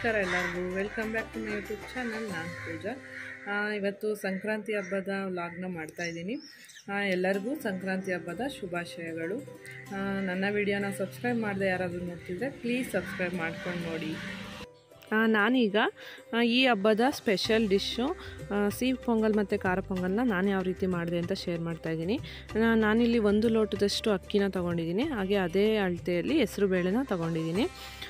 ನಮಸ್ಕಾರ ಎಲ್ಲರಿಗೂ welcome back to my YouTube channel ನಾನು ಪೂಜಾ ಆ, ಇವತ್ತು ಸಂಕ್ರಾಂತಿ ಹಬ್ಬದ ವ್ಲಾಗ್ನ ಮಾಡ್ತಾ ಇದ್ದೀನಿ ಎಲ್ಲರಿಗೂ ಸಂಕ್ರಾಂತಿ ಹಬ್ಬದ ಶುಭಾಶಯಗಳು ಆ, ನನ್ನ ವಿಡಿಯೋನ ಸಬ್ಸ್ಕ್ರೈಬ್ ಮಾಡದೆ ಯಾರಾದರೂ ನೋಡ್ತಿದ್ರೆ ಪ್ಲೀಸ್ ಸಬ್ಸ್ಕ್ರೈಬ್ ಮಾಡ್ಕೊಂಡು ನೋಡಿ ಆ, ನಾನೀಗ ಆ, ಈ ಹಬ್ಬದ ಸ್ಪೆಷಲ್ ಡಿಶ್ಶು ಸಿಹಿ ಪೊಂಗಲ್ ಮತ್ತು ಖಾರ ಪೊಂಗಲ್ನ ನಾನು ಯಾವ ರೀತಿ ಮಾಡಿದೆ ಅಂತ ಶೇರ್ ಮಾಡ್ತಾ ಇದ್ದೀನಿ ನಾ- ನಾನಿಲ್ಲಿ ಒಂದು ಲೋಟದಷ್ಟು ಅಕ್ಕಿನ ತೊಗೊಂಡಿದ್ದೀನಿ ಹಾಗೆ ಅದೇ ಅಳತೆಯಲ್ಲಿ ಹೆಸರು ಬೇಳೆನ ತೊಗೊಂಡಿದ್ದೀನಿ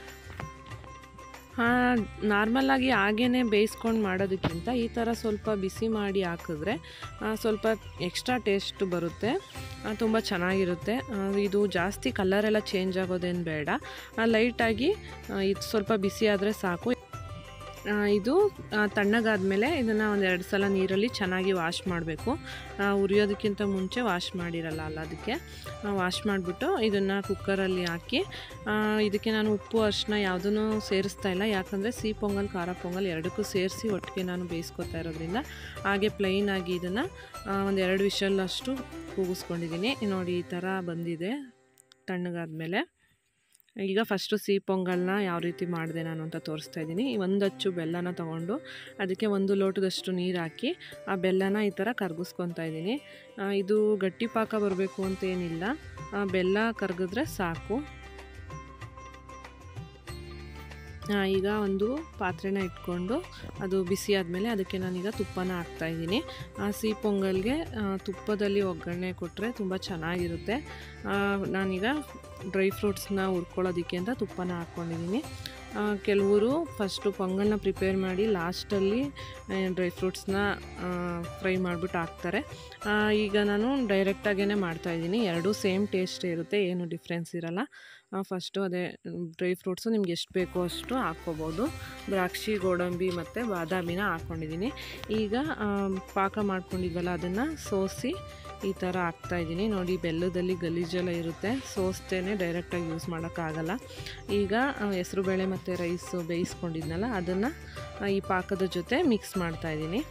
ನಾರ್ಮಲಾಗಿ ಹಾಗೇ ಬೇಯಿಸ್ಕೊಂಡು ಮಾಡೋದಕ್ಕಿಂತ ಈ ಥರ ಸ್ವಲ್ಪ ಬಿಸಿ ಮಾಡಿ ಹಾಕಿದ್ರೆ ಆ, ಸ್ವಲ್ಪ ಎಕ್ಸ್ಟ್ರಾ ಟೇಸ್ಟ್ ಬರುತ್ತೆ ತುಂಬ ಚೆನ್ನಾಗಿರುತ್ತೆ ಆ, ಇದು ಜಾಸ್ತಿ ಕಲರೆಲ್ಲ ಚೇಂಜ್ ಆಗೋದೇನು ಬೇಡ ಲೈಟಾಗಿ ಇದು ಸ್ವಲ್ಪ ಬಿಸಿ ಆದರೆ ಸಾಕು ಆ, ಇದು ಆ, ತಣ್ಣಗಾದ್ಮೇಲೆ ಇದನ್ನು ಒಂದು ಎರಡು ಸಲ ನೀರಲ್ಲಿ ಚೆನ್ನಾಗಿ ವಾಶ್ ಮಾಡಬೇಕು ಉರಿಯೋದಕ್ಕಿಂತ ಮುಂಚೆ ವಾಶ್ ಮಾಡಿರಲ್ಲ ಅಲ್ಲ ಅದಕ್ಕೆ ವಾಶ್ ಮಾಡಿಬಿಟ್ಟು ಇದನ್ನು ಕುಕ್ಕರಲ್ಲಿ ಹಾಕಿ ಆ, ಇದಕ್ಕೆ ನಾನು ಉಪ್ಪು ಅರಿಶಿನ ಯಾವುದೂ ಸೇರಿಸ್ತಾ ಇಲ್ಲ ಯಾಕಂದರೆ ಸಿಹಿ ಪೊಂಗಲ್ ಖಾರ ಪೊಂಗಲ್ ಎರಡಕ್ಕೂ ಸೇರಿಸಿ ಒಟ್ಟಿಗೆ ನಾನು ಬೇಯಿಸ್ಕೊತಾ ಇರೋದ್ರಿಂದ ಹಾಗೆ ಪ್ಲೈನಾಗಿ ಇದನ್ನು ಒಂದು ಎರಡು ವಿಷಲ್ಲಷ್ಟು ಕೂಗಿಸ್ಕೊಂಡಿದ್ದೀನಿ ನೋಡಿ ಈ ಥರ ಬಂದಿದೆ ತಣ್ಣಗಾದ್ಮೇಲೆ ಈಗ ಫಸ್ಟು ಸಿಹಿ ಪೊಂಗಲ್ನ ಯಾವ ರೀತಿ ಮಾಡಿದೆ ನಾನು ಅಂತ ತೋರಿಸ್ತಾ ಇದ್ದೀನಿ ಒಂದು ಅಚ್ಚು ಬೆಲ್ಲನ ತೊಗೊಂಡು ಅದಕ್ಕೆ ಒಂದು ಲೋಟದಷ್ಟು ನೀರು ಹಾಕಿ ಆ ಬೆಲ್ಲನ ಈ ಥರ ಕರಗಿಸ್ಕೊತಾ ಇದ್ದೀನಿ ಆ, ಇದು ಗಟ್ಟಿ ಪಾಕ ಬರಬೇಕು ಅಂತ ಏನಿಲ್ಲ ಆ, ಬೆಲ್ಲ ಕರಗಿದ್ರೆ ಸಾಕು ಆ, ಈಗ ಒಂದು ಪಾತ್ರೆನ ಇಟ್ಕೊಂಡು ಅದು ಬಿಸಿ ಆದಮೇಲೆ ಅದಕ್ಕೆ ನಾನೀಗ ತುಪ್ಪನ ಹಾಕ್ತಾಯಿದ್ದೀನಿ ಸಿಹಿ ಪೊಂಗಲ್ಗೆ ಆ, ತುಪ್ಪದಲ್ಲಿ ಒಗ್ಗರಣೆ ಕೊಟ್ಟರೆ ತುಂಬ ಚೆನ್ನಾಗಿರುತ್ತೆ ಆ, ನಾನೀಗ ಡ್ರೈ ಫ್ರೂಟ್ಸ್ನ ಹುರ್ಕೊಳ್ಳೋದಕ್ಕೆ ಅಂತ ತುಪ್ಪನ ಹಾಕ್ಕೊಂಡಿದ್ದೀನಿ ಆ, ಕೆಲವರು ಫಸ್ಟು ಪೊಂಗಲ್ನ ಪ್ರಿಪೇರ್ ಮಾಡಿ ಲಾಸ್ಟಲ್ಲಿ ಡ್ರೈ ಫ್ರೂಟ್ಸ್ನ ಫ್ರೈ ಮಾಡಿಬಿಟ್ಟು ಹಾಕ್ತಾರೆ ಆ, ಈಗ ನಾನು ಡೈರೆಕ್ಟಾಗೇ ಮಾಡ್ತಾಯಿದ್ದೀನಿ ಎರಡೂ ಸೇಮ್ ಟೇಸ್ಟ್ ಇರುತ್ತೆ ಏನು ಡಿಫ್ರೆನ್ಸ್ ಇರಲ್ಲ ಫಸ್ಟು ಅದೇ ಡ್ರೈ ಫ್ರೂಟ್ಸು ನಿಮ್ಗೆ ಎಷ್ಟು ಬೇಕೋ ಅಷ್ಟು ಹಾಕ್ಕೋಬೋದು ದ್ರಾಕ್ಷಿ ಗೋಡಂಬಿ ಮತ್ತು ಬಾದಾಮಿನ ಹಾಕ್ಕೊಂಡಿದ್ದೀನಿ ಈಗ ಆ, ಪಾಕ ಮಾಡ್ಕೊಂಡಿದ್ವಲ್ಲ ಅದನ್ನು ಸೋಸಿ ಈ ಥರ ಹಾಕ್ತಾಯಿದ್ದೀನಿ ನೋಡಿ ಬೆಲ್ಲದಲ್ಲಿ ಗಲೀಜೆಲ್ಲ ಇರುತ್ತೆ ಸೋಸ್ತೇನೆ ಡೈರೆಕ್ಟಾಗಿ ಯೂಸ್ ಮಾಡೋಕ್ಕಾಗಲ್ಲ ಈಗ ಹೆಸರುಬೇಳೆ ಮತ್ತು ರೈಸು ಬೇಯಿಸ್ಕೊಂಡಿದ್ನಲ್ಲ ಅದನ್ನು ಈ ಪಾಕದ ಜೊತೆ ಮಿಕ್ಸ್ ಮಾಡ್ತಾಯಿದ್ದೀನಿ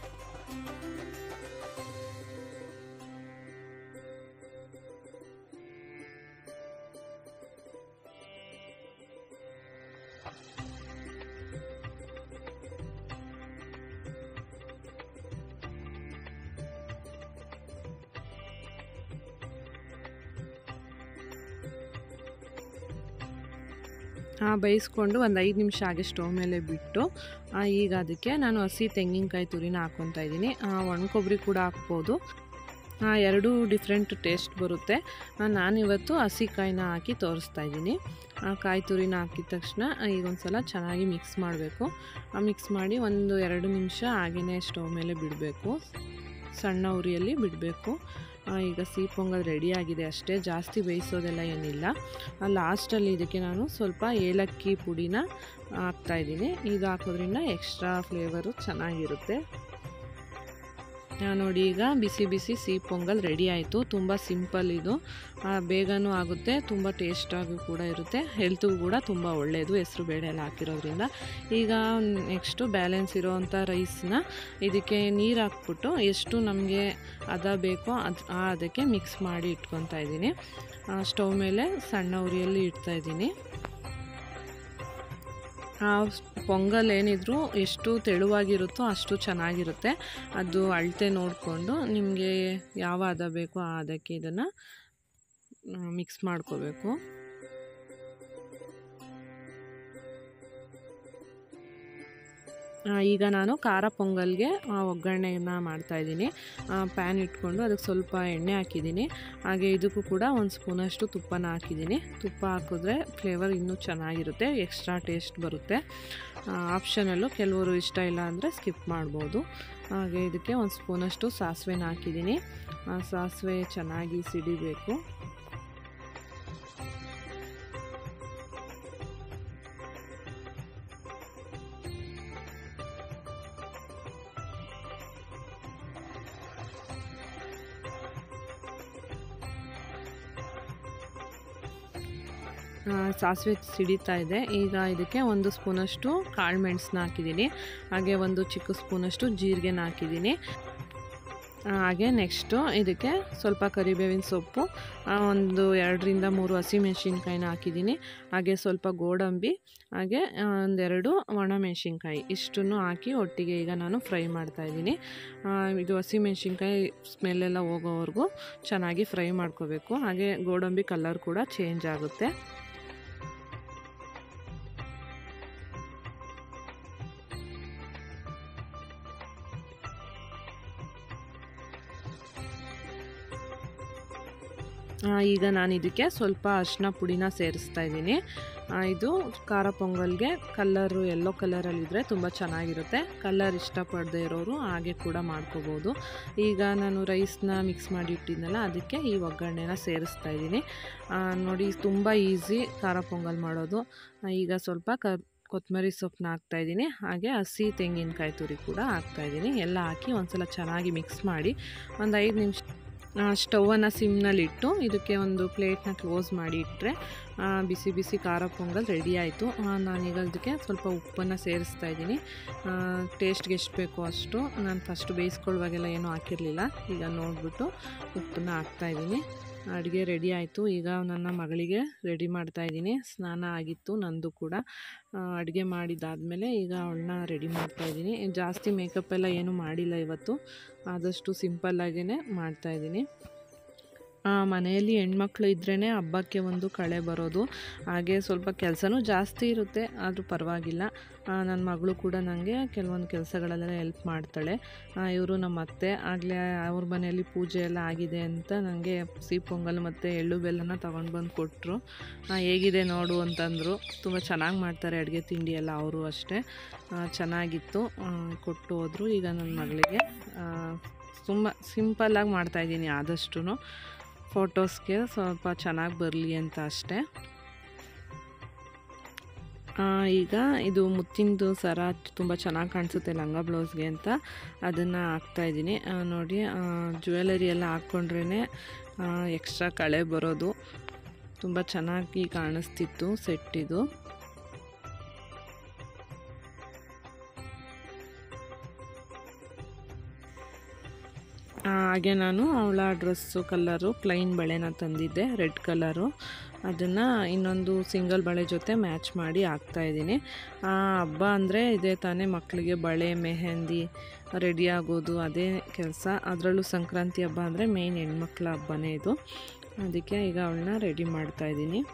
ಬೇಯಿಸ್ಕೊಂಡು ಒಂದು ಐದು ನಿಮಿಷ ಹಾಗೆ ಸ್ಟವ್ ಮೇಲೆ ಬಿಟ್ಟು ಆ, ಈಗ ಅದಕ್ಕೆ ನಾನು ಹಸಿ ತೆಂಗಿನಕಾಯಿ ತುರಿನ ಹಾಕ್ಕೊತಾ ಇದ್ದೀನಿ ಒಣ ಕೊಬ್ಬರಿ ಕೂಡ ಹಾಕ್ಬೋದು ಆ, ಎರಡೂ ಡಿಫ್ರೆಂಟ್ ಟೇಸ್ಟ್ ಬರುತ್ತೆ ಆ, ನಾನಿವತ್ತು ಹಸಿ ಕಾಯಿನ ಹಾಕಿ ತೋರಿಸ್ತಾ ಇದ್ದೀನಿ ಆ ಕಾಯಿ ತುರಿನ ಹಾಕಿದ ತಕ್ಷಣ ಈಗ ಒಂದು ಸಲ ಚೆನ್ನಾಗಿ ಮಿಕ್ಸ್ ಮಾಡಬೇಕು ಮಿಕ್ಸ್ ಮಾಡಿ ಒಂದು ಎರಡು ನಿಮಿಷ ಹಾಗೆಯೇ ಸ್ಟವ್ ಮೇಲೆ ಬಿಡಬೇಕು ಸಣ್ಣ ಉರಿಯಲ್ಲಿ ಬಿಡಬೇಕು ಈಗ ಸಿಹಿ ಪೊಂಗಲ್ ರೆಡಿಯಾಗಿದೆ ಅಷ್ಟೇ ಜಾಸ್ತಿ ಬೇಯಿಸೋದೆಲ್ಲ ಏನಿಲ್ಲ ಲಾಸ್ಟಲ್ಲಿ ಇದಕ್ಕೆ ನಾನು ಸ್ವಲ್ಪ ಏಲಕ್ಕಿ ಪುಡಿನ ಹಾಕ್ತಾಯಿದ್ದೀನಿ ಇದು ಹಾಕೋದ್ರಿಂದ ಎಕ್ಸ್ಟ್ರಾ ಫ್ಲೇವರು ಚೆನ್ನಾಗಿರುತ್ತೆ ಆ, ನೋಡಿ ಈಗ ಬಿಸಿ ಬಿಸಿ ಸಿಹಿ ಪೊಂಗಲ್ ರೆಡಿ ಆಯಿತು ತುಂಬ ಸಿಂಪಲ್ ಇದು ಆ, ಬೇಗನೂ ಆಗುತ್ತೆ ತುಂಬ ಟೇಸ್ಟಾಗಿ ಕೂಡ ಇರುತ್ತೆ ಹೆಲ್ತ್ಗೂ ಕೂಡ ತುಂಬ ಒಳ್ಳೆಯದು ಹೆಸರು ಬೇಳೆ ಎಲ್ಲ ಹಾಕಿರೋದ್ರಿಂದ ಈಗ ನೆಕ್ಸ್ಟು ಬ್ಯಾಲೆನ್ಸ್ ಇರೋವಂಥ ರೈಸ್ನ ಇದಕ್ಕೆ ನೀರು ಹಾಕ್ಬಿಟ್ಟು ಎಷ್ಟು ನಮಗೆ ಅದ ಬೇಕೋ ಅದು ಆ ಅದಕ್ಕೆ ಮಿಕ್ಸ್ ಮಾಡಿ ಇಟ್ಕೊತಾ ಇದ್ದೀನಿ ಸ್ಟವ್ ಮೇಲೆ ಸಣ್ಣ ಉರಿಯಲ್ಲಿ ಇಡ್ತಾ ಇದ್ದೀನಿ ಆ ಪೊಂಗಲ್ ಏನಿದ್ರು ಎಷ್ಟು ತೆಳುವಾಗಿರುತ್ತೋ ಅಷ್ಟು ಚೆನ್ನಾಗಿರುತ್ತೆ ಅದು ಅಳತೆ ನೋಡಿಕೊಂಡು ನಿಮಗೆ ಯಾವ ಹದ ಬೇಕೋ ಆ ಅದಕ್ಕೆ ಇದನ್ನು ಮಿಕ್ಸ್ ಮಾಡ್ಕೋಬೇಕು ಆ, ಈಗ ನಾನು ಖಾರ ಪೊಂಗಲ್ಗೆ ಆ, ಒಗ್ಗರಣೆನ ಮಾಡ್ತಾಯಿದ್ದೀನಿ ಪ್ಯಾನ್ ಇಟ್ಕೊಂಡು ಅದಕ್ಕೆ ಸ್ವಲ್ಪ ಎಣ್ಣೆ ಹಾಕಿದ್ದೀನಿ ಹಾಗೆ ಇದಕ್ಕೂ ಕೂಡ ಒಂದು ಸ್ಪೂನಷ್ಟು ತುಪ್ಪನ ಹಾಕಿದ್ದೀನಿ ತುಪ್ಪ ಹಾಕಿದ್ರೆ ಫ್ಲೇವರ್ ಇನ್ನೂ ಚೆನ್ನಾಗಿರುತ್ತೆ ಎಕ್ಸ್ಟ್ರಾ ಟೇಸ್ಟ್ ಬರುತ್ತೆ ಆಪ್ಷನಲ್ಲು ಕೆಲವರು ಇಷ್ಟ ಇಲ್ಲ ಅಂದರೆ ಸ್ಕಿಪ್ ಮಾಡ್ಬೋದು ಹಾಗೆ ಇದಕ್ಕೆ ಒಂದು ಸ್ಪೂನಷ್ಟು ಸಾಸಿವೆನ ಹಾಕಿದ್ದೀನಿ ಆ, ಸಾಸಿವೆ ಚೆನ್ನಾಗಿ ಸಿಡಿಬೇಕು ಆ, ಸಾಸಿವೆ ಸಿಡಿತಾ ಇದೆ ಈಗ ಇದಕ್ಕೆ ಒಂದು ಸ್ಪೂನಷ್ಟು ಕಾಳು ಮೆಣಸನ್ನ ಹಾಕಿದ್ದೀನಿ ಹಾಗೆ ಒಂದು ಚಿಕ್ಕ ಸ್ಪೂನಷ್ಟು ಜೀರಿಗೆನ ಹಾಕಿದ್ದೀನಿ ಹಾಗೆ ನೆಕ್ಸ್ಟು ಇದಕ್ಕೆ ಸ್ವಲ್ಪ ಕರಿಬೇವಿನ ಸೊಪ್ಪು ಆ, ಒಂದು ಎರಡರಿಂದ ಮೂರು ಹಸಿಮೆಣ್ಸಿನ್ಕಾಯಿನ ಹಾಕಿದ್ದೀನಿ ಹಾಗೆ ಸ್ವಲ್ಪ ಗೋಡಂಬಿ ಹಾಗೆ ಆ, ಒಂದೆರಡು ಒಣಮೆಣ್ಸಿನ್ಕಾಯಿ ಇಷ್ಟನ್ನು ಹಾಕಿ ಒಟ್ಟಿಗೆ ಈಗ ನಾನು ಫ್ರೈ ಮಾಡ್ತಾಯಿದ್ದೀನಿ ಇದು ಹಸಿಮೆಣ್ಸಿನ್ಕಾಯಿ ಸ್ಮೆಲ್ಲೆಲ್ಲ ಹೋಗೋವರೆಗೂ ಚೆನ್ನಾಗಿ ಫ್ರೈ ಮಾಡ್ಕೋಬೇಕು ಹಾಗೆ ಗೋಡಂಬಿ ಕಲರ್ ಕೂಡ ಚೇಂಜ್ ಆಗುತ್ತೆ ಆ, ಈಗ ನಾನು ಇದಕ್ಕೆ ಸ್ವಲ್ಪ ಅರಿಶಿನ ಪುಡಿನ ಸೇರಿಸ್ತಾ ಇದ್ದೀನಿ ಆ, ಇದು ಖಾರ ಪೊಂಗಲ್ಗೆ ಕಲ್ಲರು ಎಲ್ಲೋ ಕಲರಲ್ಲಿದ್ದರೆ ತುಂಬ ಚೆನ್ನಾಗಿರುತ್ತೆ ಕಲರ್ ಇಷ್ಟಪಡದೇ ಇರೋರು ಹಾಗೆ ಕೂಡ ಮಾಡ್ಕೋಬೋದು ಈಗ ನಾನು ರೈಸ್ನ ಮಿಕ್ಸ್ ಮಾಡಿ ಇಟ್ಟಿದ್ನಲ್ಲ ಅದಕ್ಕೆ ಈ ಒಗ್ಗರಣೆನ ಸೇರಿಸ್ತಾ ಇದ್ದೀನಿ ಆ, ನೋಡಿ ತುಂಬ ಈಸಿ ಖಾರ ಪೊಂಗಲ್ ಮಾಡೋದು ಆ, ಈಗ ಸ್ವಲ್ಪ ಕ ಕೊತ್ತಂಬರಿ ಸೊಪ್ಪನ್ನ ಹಾಕ್ತಾಯಿದ್ದೀನಿ ಹಾಗೆ ಹಸಿ ತೆಂಗಿನಕಾಯಿ ತುರಿ ಕೂಡ ಹಾಕ್ತಾಯಿದ್ದೀನಿ ಎಲ್ಲ ಹಾಕಿ ಒಂದ್ಸಲ ಚೆನ್ನಾಗಿ ಮಿಕ್ಸ್ ಮಾಡಿ ಒಂದು ಐದು ನಿಮಿಷ ಸ್ಟವನ್ನು ಸಿಮ್ನಲ್ಲಿಟ್ಟು ಇದಕ್ಕೆ ಒಂದು ಪ್ಲೇಟ್ನ ಕ್ಲೋಸ್ ಮಾಡಿ ಇಟ್ಟರೆ ಬಿಸಿ ಬಿಸಿ ಖಾರ ಪೊಂಗಲ್ ರೆಡಿ ಆಯಿತು ನಾನೀಗ ಇದಕ್ಕೆ ಸ್ವಲ್ಪ ಉಪ್ಪನ್ನು ಸೇರಿಸ್ತಾ ಇದ್ದೀನಿ ಟೇಸ್ಟ್ಗೆ ಎಷ್ಟು ಬೇಕೋ ಅಷ್ಟು ನಾನು ಫಸ್ಟ್ ಬೇಯಿಸ್ಕೊಳ್ಳುವಾಗೆಲ್ಲ ಏನೂ ಹಾಕಿರಲಿಲ್ಲ ಈಗ ನೋಡಿಬಿಟ್ಟು ಉಪ್ಪನ್ನ ಹಾಕ್ತಾಯಿದ್ದೀನಿ ಅಡುಗೆ ರೆಡಿ ಆಯಿತು ಈಗ ನನ್ನ ಮಗಳಿಗೆ ರೆಡಿ ಮಾಡ್ತಾಯಿದ್ದೀನಿ ಸ್ನಾನ ಆಗಿತ್ತು ನಂದು ಕೂಡ ಅಡುಗೆ ಮಾಡಿದ್ದಾದಮೇಲೆ ಈಗ ಅವಳನ್ನ ರೆಡಿ ಮಾಡ್ತಾಯಿದ್ದೀನಿ ಜಾಸ್ತಿ ಮೇಕಪ್ ಎಲ್ಲ ಏನೂ ಮಾಡಿಲ್ಲ ಇವತ್ತು ಆದಷ್ಟು ಸಿಂಪಲ್ಲಾಗೇ ಮಾಡ್ತಾಯಿದ್ದೀನಿ ಮನೆಯಲ್ಲಿ ಹೆಣ್ಮಕ್ಳು ಇದ್ರೇ ಹಬ್ಬಕ್ಕೆ ಒಂದು ಕಳೆ ಬರೋದು ಹಾಗೆ ಸ್ವಲ್ಪ ಕೆಲಸನೂ ಜಾಸ್ತಿ ಇರುತ್ತೆ ಆದರೂ ಪರವಾಗಿಲ್ಲ ನನ್ನ ಮಗಳು ಕೂಡ ನನಗೆ ಕೆಲವೊಂದು ಕೆಲಸಗಳಲ್ಲೆಲ್ಲ ಹೆಲ್ಪ್ ಮಾಡ್ತಾಳೆ ಇವರು ನಮ್ಮ ಅತ್ತೆ ಆಗಲೇ ಅವ್ರ ಮನೆಯಲ್ಲಿ ಪೂಜೆ ಎಲ್ಲ ಆಗಿದೆ ಅಂತ ನನಗೆ ಸಿಹಿ ಪೊಂಗಲ್ ಮತ್ತು ಎಳ್ಳು ಬೆಲ್ಲನ ತೊಗೊಂಡು ಬಂದು ಕೊಟ್ಟರು ಹೇಗಿದೆ ನೋಡು ಅಂತಂದರು ತುಂಬ ಚೆನ್ನಾಗಿ ಮಾಡ್ತಾರೆ ಅಡುಗೆ ತಿಂಡಿ ಎಲ್ಲ ಅವರು ಅಷ್ಟೇ ಆ, ಚೆನ್ನಾಗಿತ್ತು ಆ, ಕೊಟ್ಟು ಹೋದರು ಈಗ ನನ್ನ ಮಗಳಿಗೆ ಆ, ತುಂಬ ಸಿಂಪಲ್ಲಾಗಿ ಮಾಡ್ತಾಯಿದ್ದೀನಿ ಆದಷ್ಟು ಫೋಟೋಸ್ಗೆ ಸ್ವಲ್ಪ ಚೆನ್ನಾಗಿ ಬರಲಿ ಅಂತ ಅಷ್ಟೇ ಆ, ಈಗ ಇದು ಮುತ್ತಿಂದು ಸರ ತುಂಬ ಚೆನ್ನಾಗಿ ಕಾಣಿಸುತ್ತೆ ಲಂಗ ಬ್ಲೌಸ್ಗೆ ಅಂತ ಅದನ್ನು ಹಾಕ್ತಾಯಿದ್ದೀನಿ ನೋಡಿ ಜ್ಯುವೆಲರಿ ಎಲ್ಲ ಹಾಕ್ಕೊಂಡ್ರೇ ಎಕ್ಸ್ಟ್ರಾ ಕಳೆ ಬರೋದು ತುಂಬ ಚೆನ್ನಾಗಿ ಕಾಣಿಸ್ತಿತ್ತು ಸೆಟ್ ಇದು ಆ, ಹಾಗೆ ನಾನು ಅವಳ ಡ್ರೆಸ್ಸು ಕಲರು ಪ್ಲೈನ್ ಬಳೆನ ತಂದಿದ್ದೆ ರೆಡ್ ಕಲರು ಅದನ್ನು ಇನ್ನೊಂದು ಸಿಂಗಲ್ ಬಳೆ ಜೊತೆ ಮ್ಯಾಚ್ ಮಾಡಿ ಹಾಕ್ತಾಯಿದ್ದೀನಿ ಹಬ್ಬ ಅಂದರೆ ಇದೇ ತಾನೇ ಮಕ್ಕಳಿಗೆ ಬಳೆ ಮೆಹಂದಿ ರೆಡಿ ಆಗೋದು ಅದೇ ಕೆಲಸ ಅದರಲ್ಲೂ ಸಂಕ್ರಾಂತಿ ಹಬ್ಬ ಅಂದರೆ ಮೇಯ್ನ್ ಹೆಣ್ಮಕ್ಳ ಹಬ್ಬನೇ ಇದು ಅದಕ್ಕೆ ಈಗ ಅವಳನ್ನ ರೆಡಿ ಮಾಡ್ತಾಯಿದ್ದೀನಿ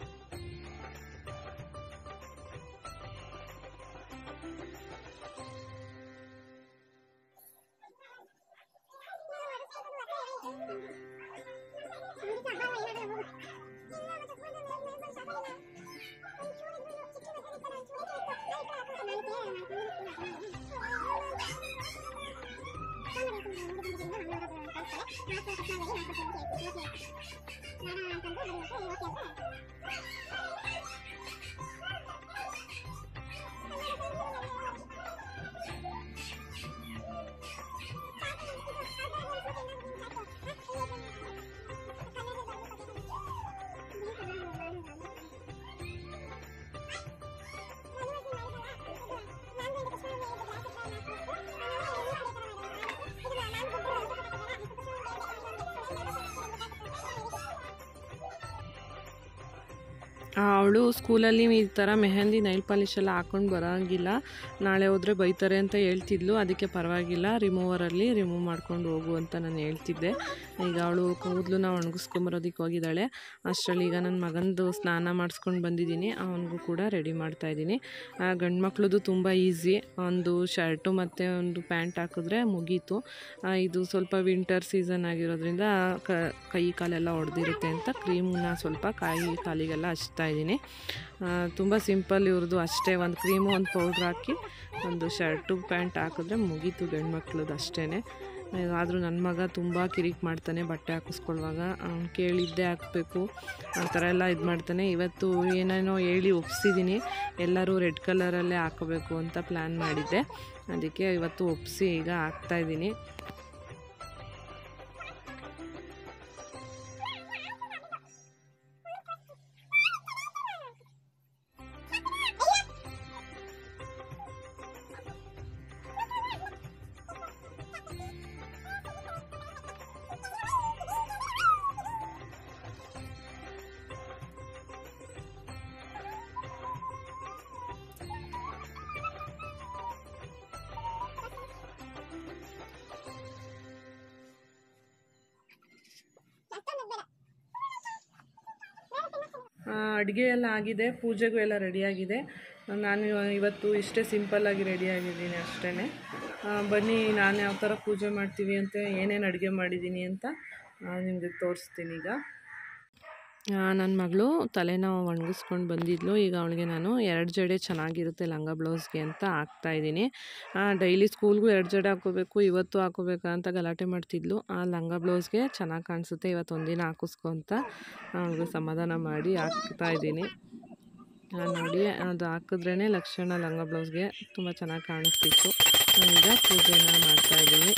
ಅವಳು ಸ್ಕೂಲಲ್ಲಿ ಈ ಥರ ಮೆಹಂದಿ ನೈಲ್ ಪಾಲಿಶ್ ಎಲ್ಲ ಹಾಕ್ಕೊಂಡು ಬರೋಂಗಿಲ್ಲ ನಾಳೆ ಹೋದರೆ ಬೈತಾರೆ ಅಂತ ಹೇಳ್ತಿದ್ಲು ಅದಕ್ಕೆ ಪರವಾಗಿಲ್ಲ ರಿಮೂವರಲ್ಲಿ ರಿಮೂವ್ ಮಾಡ್ಕೊಂಡು ಹೋಗು ಅಂತ ನಾನು ಹೇಳ್ತಿದ್ದೆ ಈಗ ಅವಳು ಕೂದಲನ್ನ ಒಣಗಿಸ್ಕೊಂಬರೋದಕ್ಕೆ ಹೋಗಿದ್ದಾಳೆ ಅಷ್ಟರಲ್ಲಿ ಈಗ ನನ್ನ ಮಗಂದು ಸ್ನಾನ ಮಾಡಿಸ್ಕೊಂಡು ಬಂದಿದ್ದೀನಿ ಅವನಿಗೂ ಕೂಡ ರೆಡಿ ಮಾಡ್ತಾಯಿದ್ದೀನಿ ಗಂಡು ಮಕ್ಳದ್ದು ತುಂಬ ಈಸಿ ಒಂದು ಶರ್ಟು ಮತ್ತು ಒಂದು ಪ್ಯಾಂಟ್ ಹಾಕಿದ್ರೆ ಮುಗೀತು ಆ, ಇದು ಸ್ವಲ್ಪ ವಿಂಟರ್ ಸೀಸನ್ ಆಗಿರೋದ್ರಿಂದ ಕ ಕೈ ಕಾಲೆಲ್ಲ ಹೊಡೆದಿರುತ್ತೆ ಅಂತ ಕ್ರೀಮ್ನ ಸ್ವಲ್ಪ ಕಾಯಿ ಕಾಲಿಗೆಲ್ಲ ಹಚ್ತಾ ಇದ್ದೀನಿ ತುಂಬ ಸಿಂಪಲ್ ಇವ್ರದ್ದು ಅಷ್ಟೇ ಒಂದು ಕ್ರೀಮು ಒಂದು ಪೌಡ್ರ್ ಹಾಕಿ ಒಂದು ಶರ್ಟು ಪ್ಯಾಂಟ್ ಹಾಕಿದ್ರೆ ಮುಗೀತು ಗಂಡು ಮಕ್ಳದ್ದು ಅಷ್ಟೇ ಆದರೂ ನನ್ನ ಮಗ ತುಂಬ ಕಿರಿಕ್ ಮಾಡ್ತಾನೆ ಬಟ್ಟೆ ಹಾಕಿಸ್ಕೊಳ್ಳುವಾಗ ಅವ್ನು ಕೇಳಿದ್ದೇ ಹಾಕಬೇಕು ಆ ಥರ ಎಲ್ಲ ಇದು ಮಾಡ್ತಾನೆ ಇವತ್ತು ಏನೇನೋ ಹೇಳಿ ಒಪ್ಸಿದ್ದೀನಿ ಎಲ್ಲರೂ ರೆಡ್ ಕಲರಲ್ಲೇ ಹಾಕೋಬೇಕು ಅಂತ ಪ್ಲ್ಯಾನ್ ಮಾಡಿದ್ದೆ ಅದಕ್ಕೆ ಇವತ್ತು ಒಪ್ಸಿ ಈಗ ಹಾಕ್ತಾಯಿದ್ದೀನಿ ಅಡುಗೆ ಎಲ್ಲ ಆಗಿದೆ ಪೂಜೆಗೂ ಎಲ್ಲ ರೆಡಿಯಾಗಿದೆ ನಾನು ಇವ- ಇವತ್ತು ಇಷ್ಟೇ ಸಿಂಪಲ್ಲಾಗಿ ರೆಡಿಯಾಗಿದ್ದೀನಿ ಅಷ್ಟೇ ಬನ್ನಿ ನಾನು ಯಾವ ಥರ ಪೂಜೆ ಮಾಡ್ತೀವಿ ಅಂತ ಏನೇನು ಅಡುಗೆ ಮಾಡಿದ್ದೀನಿ ಅಂತ ನಿಮಗೆ ತೋರಿಸ್ತೀನಿ ಈಗ ನನ್ನ ಮಗಳು ತಲೆನ ಒಣಗಿಸ್ಕೊಂಡು ಬಂದಿದ್ಲು ಈಗ ಅವಳಿಗೆ ನಾನು ಎರಡು ಜಡೆ ಚೆನ್ನಾಗಿರುತ್ತೆ ಲಂಗ ಬ್ಲೌಸ್ಗೆ ಅಂತ ಹಾಕ್ತಾಯಿದ್ದೀನಿ ಡೈಲಿ ಸ್ಕೂಲ್ಗೂ ಎರಡು ಜಡೆ ಹಾಕೋಬೇಕು ಇವತ್ತು ಹಾಕೋಬೇಕಾ ಅಂತ ಗಲಾಟೆ ಮಾಡ್ತಿದ್ಲು ಆ ಲಂಗ ಬ್ಲೌಸ್ಗೆ ಚೆನ್ನಾಗಿ ಕಾಣಿಸುತ್ತೆ ಇವತ್ತು ಒಂದಿನ ಹಾಕಿಸ್ಕೊ ಅಂತ ಅವಳಿಗೆ ಸಮಾಧಾನ ಮಾಡಿ ಹಾಕ್ತಾಯಿದ್ದೀನಿ ನೋಡಿ ಅದು ಹಾಕಿದ್ರೇ ಲಕ್ಷಣ ಲಂಗ ಬ್ಲೌಸ್ಗೆ ತುಂಬ ಚೆನ್ನಾಗಿ ಕಾಣಿಸ್ತಿತ್ತು ಈಗ ಪೂಜೆನ ಮಾಡ್ತಾಯಿದ್ದೀನಿ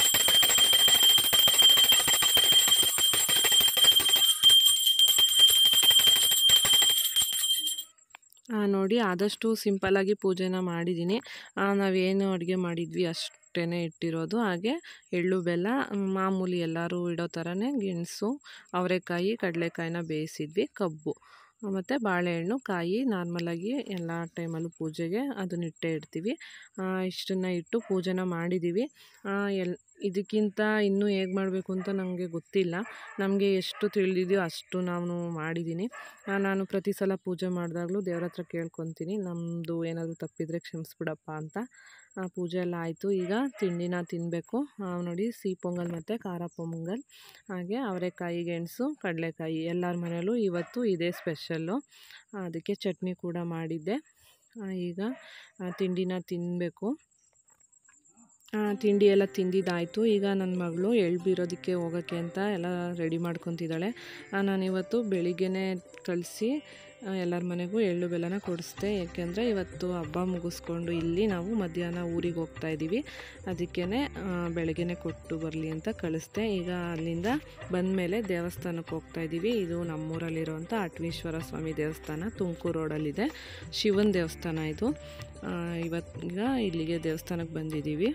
ಆ, ನೋಡಿ ಆದಷ್ಟು ಸಿಂಪಲ್ಲಾಗಿ ಪೂಜೆನ ಮಾಡಿದ್ದೀನಿ ಆ, ನಾವೇನು ಅಡುಗೆ ಮಾಡಿದ್ವಿ ಅಷ್ಟೇ ಇಟ್ಟಿರೋದು ಹಾಗೆ ಎಳ್ಳು ಬೆಲ್ಲ ಮ್, ಮಾಮೂಲಿ ಎಲ್ಲರೂ ಇಡೋ ಥರನೇ ಗೆಣಸು ಅವರೆಕಾಯಿ ಕಡಲೆಕಾಯಿನ ಬೇಯಿಸಿದ್ವಿ ಕಬ್ಬು ಮತ್ತು ಬಾಳೆಹಣ್ಣು ಕಾಯಿ ನಾರ್ಮಲಾಗಿ ಎಲ್ಲ ಟೈಮಲ್ಲೂ ಪೂಜೆಗೆ ಅದನ್ನ ಇಟ್ಟೇ ಇಡ್ತೀವಿ ಆ, ಇಷ್ಟನ್ನು ಇಟ್ಟು ಪೂಜೆನ ಮಾಡಿದ್ದೀವಿ ಆ, ಎಲ್ ಇದಕ್ಕಿಂತ ಇನ್ನೂ ಹೇಗೆ ಮಾಡಬೇಕು ಅಂತ ನನಗೆ ಗೊತ್ತಿಲ್ಲ ನಮಗೆ ಎಷ್ಟು ತಿಳಿದಿದೆಯೋ ಅಷ್ಟು ನಾನು ಮಾಡಿದ್ದೀನಿ ಆ, ನಾನು ಪ್ರತಿ ಸಲ ಪೂಜೆ ಮಾಡಿದಾಗಲೂ ದೇವ್ರ ಹತ್ರ ಕೇಳ್ಕೊತೀನಿ ನಮ್ಮದು ಏನಾದರೂ ತಪ್ಪಿದರೆ ಕ್ಷಮಿಸ್ಬಿಡಪ್ಪ ಅಂತ ಆ, ಪೂಜೆ ಎಲ್ಲ ಆಯಿತು ಈಗ ತಿಂಡಿನ ತಿನ್ನಬೇಕು ನೋಡಿ ಸಿಹಿ ಪೊಂಗಲ್ ಮತ್ತು ಖಾರ ಪೊಂಗಲ್ ಹಾಗೆ ಅವರೆಕಾಯಿ ಗೆಣಸು ಕಡಲೆಕಾಯಿ ಎಲ್ಲರ ಮನೆಯಲ್ಲೂ ಇವತ್ತು ಇದೇ ಸ್ಪೆಷಲ್ಲು ಅದಕ್ಕೆ ಚಟ್ನಿ ಕೂಡ ಮಾಡಿದ್ದೆ ಆ, ಈಗ ಆ, ತಿಂಡಿನ ತಿನ್ನಬೇಕು ತಿಂಡಿ ಎಲ್ಲ ತಿಂದಿದ್ದಾಯಿತು ಈಗ ನನ್ನ ಮಗಳು ಎಳ್ಳು ಬೀರೋದಕ್ಕೆ ಹೋಗೋಕ್ಕೆ ಅಂತ ಎಲ್ಲ ರೆಡಿ ಮಾಡ್ಕೊತಿದ್ದಾಳೆ ನಾನಿವತ್ತು ಬೆಳಿಗ್ಗೆನೇ ಕಳಿಸಿ ಎಲ್ಲರ ಮನೆಗೂ ಎಳ್ಳು ಬೆಲ್ಲನ ಕೊಡಿಸ್ದೆ ಏಕೆಂದರೆ ಇವತ್ತು ಹಬ್ಬ ಮುಗಿಸ್ಕೊಂಡು ಇಲ್ಲಿ ನಾವು ಮಧ್ಯಾಹ್ನ ಊರಿಗೆ ಹೋಗ್ತಾ ಇದ್ದೀವಿ ಅದಕ್ಕೇ ಬೆಳಗ್ಗೆನೇ ಕೊಟ್ಟು ಬರಲಿ ಅಂತ ಕಳಿಸ್ದೆ ಈಗ ಅಲ್ಲಿಂದ ಬಂದಮೇಲೆ ದೇವಸ್ಥಾನಕ್ಕೆ ಹೋಗ್ತಾ ಇದ್ದೀವಿ ಇದು ನಮ್ಮೂರಲ್ಲಿರುವಂಥ ಅಟ್ವೀಶ್ವರ ಸ್ವಾಮಿ ದೇವಸ್ಥಾನ ತುಮಕೂರು ರೋಡಲ್ಲಿದೆ ಶಿವನ ದೇವಸ್ಥಾನ ಇದು ಇವತ್ತೀಗ ಇಲ್ಲಿಗೆ ದೇವಸ್ಥಾನಕ್ಕೆ ಬಂದಿದ್ದೀವಿ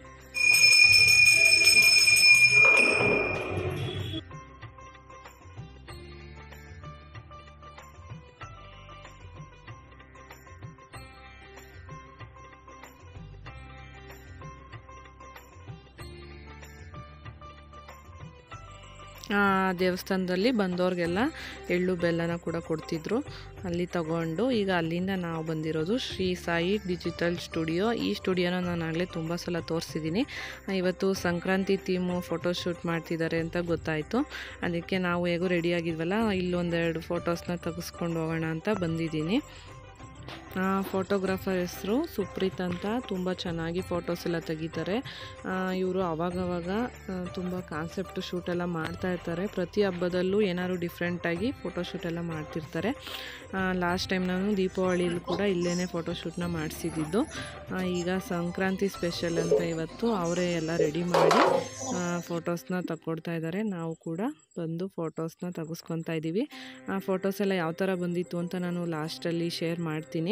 ಆ ದೇವಸ್ಥಾನದಲ್ಲಿ ಬಂದವ್ರಿಗೆಲ್ಲ ಎಳ್ಳು ಬೆಲ್ಲನ ಕೂಡ ಕೊಡ್ತಿದ್ರು ಅಲ್ಲಿ ತಗೊಂಡು ಈಗ ಅಲ್ಲಿಂದ ನಾವು ಬಂದಿರೋದು ಶ್ರೀ ಸಾಯಿ ಡಿಜಿಟಲ್ ಸ್ಟುಡಿಯೋ ಈ ಸ್ಟುಡಿಯೋನ ನಾನು ಆಗಲೇ ತುಂಬ ಸಲ ತೋರಿಸಿದ್ದೀನಿ ಇವತ್ತು ಸಂಕ್ರಾಂತಿ ಥೀಮು ಫೋಟೋಶೂಟ್ ಮಾಡ್ತಿದ್ದಾರೆ ಅಂತ ಗೊತ್ತಾಯಿತು ಅದಕ್ಕೆ ನಾವು ಹೇಗೂ ರೆಡಿಯಾಗಿದ್ವಲ್ಲ ಇಲ್ಲೊಂದೆರಡು ಫೋಟೋಸ್ನ ತೆಗೆಸ್ಕೊಂಡು ಹೋಗೋಣ ಅಂತ ಬಂದಿದ್ದೀನಿ ಫೋಟೋಗ್ರಾಫರ್ ಹೆಸರು ಸುಪ್ರೀತ್ ಅಂತ ತುಂಬ ಚೆನ್ನಾಗಿ ಫೋಟೋಸ್ ಎಲ್ಲ ತೆಗಿತಾರೆ ಇವರು ಅವಾಗವಾಗ ತುಂಬ ಕಾನ್ಸೆಪ್ಟ್ ಶೂಟ್ ಎಲ್ಲ ಮಾಡ್ತಾ ಇರ್ತಾರೆ ಪ್ರತಿ ಹಬ್ಬದಲ್ಲೂ ಏನಾದ್ರು ಡಿಫ್ರೆಂಟಾಗಿ ಫೋಟೋಶೂಟ್ ಎಲ್ಲ ಮಾಡ್ತಿರ್ತಾರೆ ಲಾಸ್ಟ್ ಟೈಮ್ ನಾನು ದೀಪಾವಳಿಲಿ ಕೂಡ ಇಲ್ಲೇ ಫೋಟೋಶೂಟ್ನ ಮಾಡಿಸಿದ್ದು ಈಗ ಸಂಕ್ರಾಂತಿ ಸ್ಪೆಷಲ್ ಅಂತ ಇವತ್ತು ಅವರೇ ಎಲ್ಲ ರೆಡಿ ಮಾಡಿ ಫೋಟೋಸ್ನ ತಗೊಡ್ತಾ ಇದ್ದಾರೆ ನಾವು ಕೂಡ ಬಂದು ಫೋಟೋಸ್ನ ತೆಗೆಸ್ಕೊತಾ ಇದ್ದೀವಿ ಆ ಫೋಟೋಸ್ ಎಲ್ಲ ಯಾವ ಥರ ಬಂದಿತ್ತು ಅಂತ ನಾನು ಲಾಸ್ಟಲ್ಲಿ ಶೇರ್ ಮಾಡ್ತೀನಿ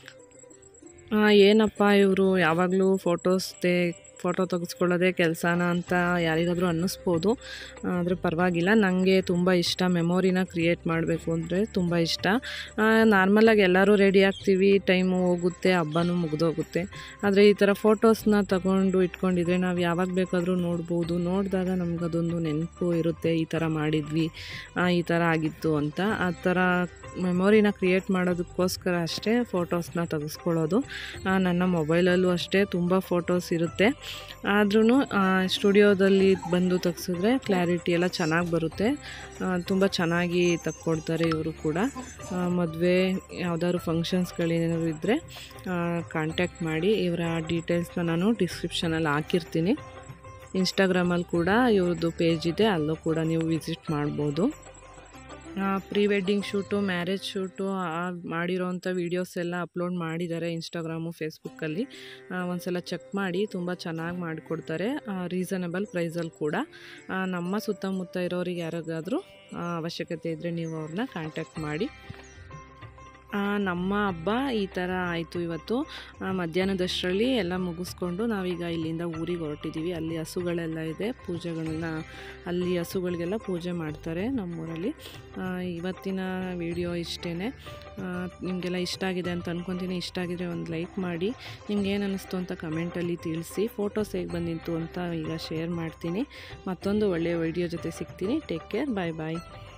ಏನಪ್ಪ ಇವರು ಯಾವಾಗಲೂ ಫೋಟೋಸ್ದೇ ಫೋಟೋ ತೆಗೆಸ್ಕೊಳ್ಳೋದೇ ಕೆಲಸನ ಅಂತ ಯಾರಿಗಾದರೂ ಅನ್ನಿಸ್ಬೋದು ಆದರೆ ಪರವಾಗಿಲ್ಲ ನನಗೆ ತುಂಬ ಇಷ್ಟ ಮೆಮೊರಿನ ಕ್ರಿಯೇಟ್ ಮಾಡಬೇಕು ಅಂದರೆ ತುಂಬ ಇಷ್ಟ ನಾರ್ಮಲಾಗಿ ಎಲ್ಲರೂ ರೆಡಿ ಆಗ್ತೀವಿ ಟೈಮು ಹೋಗುತ್ತೆ ಹಬ್ಬನೂ ಮುಗಿದೋಗುತ್ತೆ ಆದರೆ ಈ ಥರ ಫೋಟೋಸ್ನ ತಗೊಂಡು ಇಟ್ಕೊಂಡಿದ್ರೆ ನಾವು ಯಾವಾಗ ಬೇಕಾದರೂ ನೋಡ್ಬೋದು ನೋಡಿದಾಗ ನಮಗದೊಂದು ನೆನಪು ಇರುತ್ತೆ ಈ ಥರ ಮಾಡಿದ್ವಿ ಈ ಥರ ಆಗಿತ್ತು ಅಂತ ಆ ಥರ ಮೆಮೊರಿನ ಕ್ರಿಯೇಟ್ ಮಾಡೋದಕ್ಕೋಸ್ಕರ ಅಷ್ಟೇ ಫೋಟೋಸ್ನ ತೆಗೆಸ್ಕೊಳ್ಳೋದು ನನ್ನ ಮೊಬೈಲಲ್ಲೂ ಅಷ್ಟೇ ತುಂಬ ಫೋಟೋಸ್ ಇರುತ್ತೆ ಆದ್ರೂ ಸ್ಟುಡಿಯೋದಲ್ಲಿ ಬಂದು ತೆಗ್ಸಿದ್ರೆ ಕ್ಲಾರಿಟಿ ಎಲ್ಲ ಚೆನ್ನಾಗಿ ಬರುತ್ತೆ ತುಂಬ ಚೆನ್ನಾಗಿ ತಕ್ಕೊಡ್ತಾರೆ ಇವರು ಕೂಡ ಮದುವೆ ಯಾವುದಾದ್ರು ಫಂಕ್ಷನ್ಸ್ಗಳೇನಾದ್ರು ಇದ್ದರೆ ಕಾಂಟ್ಯಾಕ್ಟ್ ಮಾಡಿ ಇವರ ಡೀಟೇಲ್ಸ್ನ ನಾನು ಡಿಸ್ಕ್ರಿಪ್ಷನಲ್ಲಿ ಹಾಕಿರ್ತೀನಿ ಇನ್ಸ್ಟಾಗ್ರಾಮಲ್ಲಿ ಕೂಡ ಇವ್ರದ್ದು ಪೇಜ್ ಇದೆ ಅಲ್ಲೂ ಕೂಡ ನೀವು ವಿಸಿಟ್ ಮಾಡ್ಬೋದು pre wedding shoot marriage shoot ಮಾಡಿರೋವಂಥ ವೀಡಿಯೋಸ್ ಎಲ್ಲ ಅಪ್ಲೋಡ್ ಮಾಡಿದ್ದಾರೆ ಇನ್ಸ್ಟಾಗ್ರಾಮು ಫೇಸ್ಬುಕ್ಕಲ್ಲಿ ಒಂದ್ಸಲ ಚೆಕ್ ಮಾಡಿ ತುಂಬ ಚೆನ್ನಾಗಿ ಮಾಡಿಕೊಡ್ತಾರೆ ರೀಸನಬಲ್ ಪ್ರೈಸಲ್ಲಿ ಕೂಡ ನಮ್ಮ ಸುತ್ತಮುತ್ತ ಇರೋರಿಗೆ ಯಾರಿಗಾದರೂ ಅವಶ್ಯಕತೆ ಇದ್ದರೆ ನೀವು ಅವ್ರನ್ನ ಕಾಂಟ್ಯಾಕ್ಟ್ ಮಾಡಿ ನಮ್ಮ ಹಬ್ಬ ಈ ಥರ ಆಯಿತು ಇವತ್ತು ಮಧ್ಯಾಹ್ನದಷ್ಟರಲ್ಲಿ ಎಲ್ಲ ಮುಗಿಸ್ಕೊಂಡು ನಾವೀಗ ಇಲ್ಲಿಂದ ಊರಿಗೆ ಹೊರಟಿದ್ದೀವಿ ಅಲ್ಲಿ ಹಸುಗಳೆಲ್ಲ ಇದೆ ಪೂಜೆಗಳನ್ನ ಅಲ್ಲಿ ಹಸುಗಳಿಗೆಲ್ಲ ಪೂಜೆ ಮಾಡ್ತಾರೆ ನಮ್ಮೂರಲ್ಲಿ ಇವತ್ತಿನ ವಿಡಿಯೋ ಇಷ್ಟೇ ನಿಮಗೆಲ್ಲ ಇಷ್ಟ ಆಗಿದೆ ಅಂತ ಅಂದ್ಕೊತೀನಿ ಇಷ್ಟ ಆಗಿದ್ರೆ ಒಂದು ಲೈಕ್ ಮಾಡಿ ನಿಮ್ಗೆ ಏನು ಅನ್ನಿಸ್ತು ಅಂತ ಕಮೆಂಟಲ್ಲಿ ತಿಳಿಸಿ ಫೋಟೋಸ್ ಹೇಗೆ ಬಂದಿತ್ತು ಅಂತ ಈಗ ಶೇರ್ ಮಾಡ್ತೀನಿ ಮತ್ತೊಂದು ಒಳ್ಳೆಯ ವಿಡಿಯೋ ಜೊತೆ ಸಿಗ್ತೀನಿ ಟೇಕ್ ಕೇರ್ ಬಾಯ್ ಬಾಯ್